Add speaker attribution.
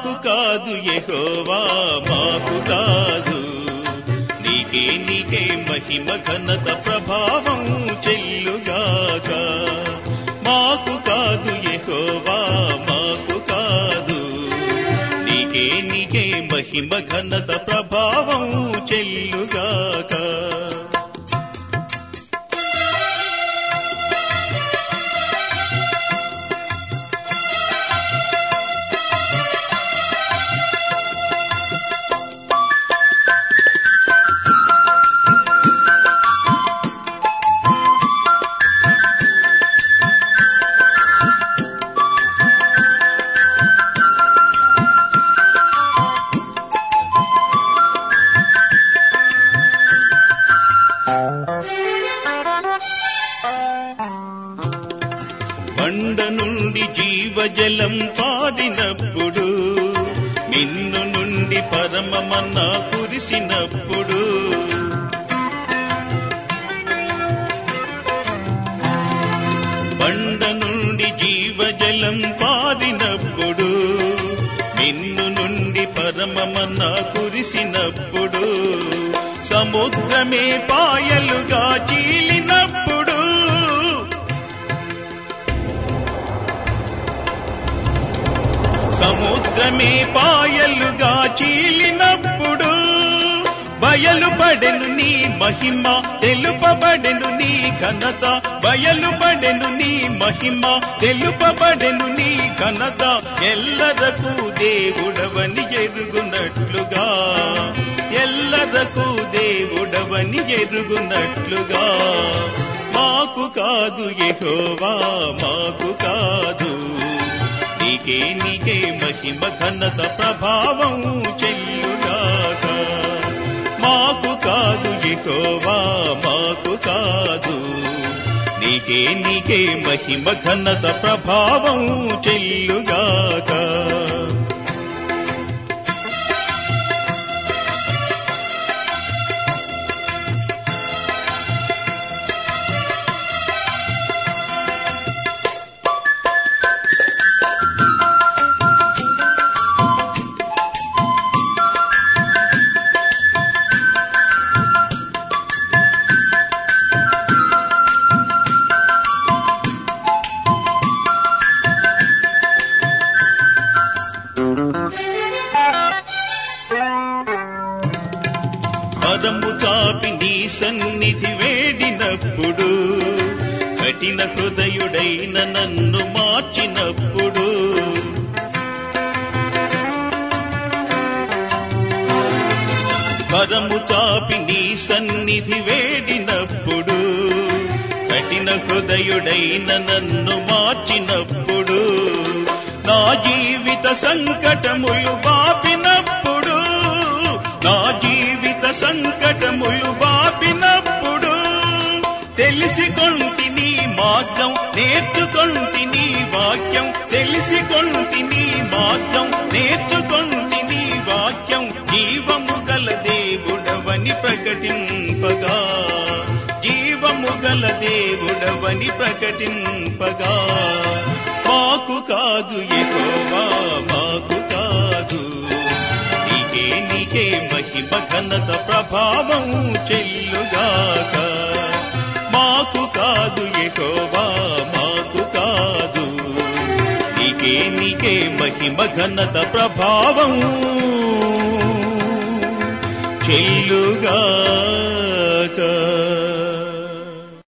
Speaker 1: మాకు కాదు యెహోవా మాకు కాదు నీకే నీకే మహిమ ఘనత ప్రభావం చెల్లుగాక మాకు కాదు యెహోవా మాకు కాదు నీకే నీకే మహిమ ఘనత ప్రభావం చెల్లుగాక బండ నుండి జీవజలం పాడినప్పుడు మిన్ను నుండి పరమమన్న కురిసినప్పుడు బండ నుండి జీవజలం పాడినప్పుడు మిన్ను నుండి పరమమన్న కురిసినప్పుడు సముద్రమే పాయలుగా చీలినప్పుడు సముద్రమే పాయలుగా చీలినప్పుడు బయలుపడెను నీ మహిమ తెలుపబడెను నీ ఘనత బయలుపడెను నీ మహిమ తెలుపబడెను నీ ఘనత ఎల్లరకు దేవుడవని ఎరుగునట్లుగా ఎల్లరకు దేవుడవని ఎరుగునట్లుగా మాకు కాదు యెహోవా మాకు కాదు నీకే నీకే మహిమ ఘనత ప్రభావం చెల్లుగాక మాకు కాదు యెహోవా మాకు కాదు నీకే నీకే మహిమ ఘనత ప్రభావం చెల్లుగాక పదము చాపి నీ సన్నిధి వేడినప్పుడు కఠిన హృదయుడైన నన్ను మార్చినప్పుడు పదము చాపి నీ సన్నిధి వేడినప్పుడు కఠిన హృదయుడైన నన్ను మార్చినప్పుడు నా జీవిత సంకటములు బాపినప్పుడు నా జీవిత సంకటములు బాపినప్పుడు తెలిసి కొంటి నీ మార్గం నేర్చుకొంటి నీ వాక్యం తెలిసి కొంటి నీ మార్గం నేర్చుకొంటి నీ వాక్యం జీవము గల దేవుడవని ప్రకటింపగా జీవము గల దేవుడవని ప్రకటింపగా మాకు కాదు యెహోవా మాకు కాదు నీకే నీకే మహిమ ఘనత ప్రభావం చెల్లుగాక మాకు కాదు యెహోవా మాకు కాదు నీకే నీకే మహిమ ఘనత ప్రభావం చెల్లుగాక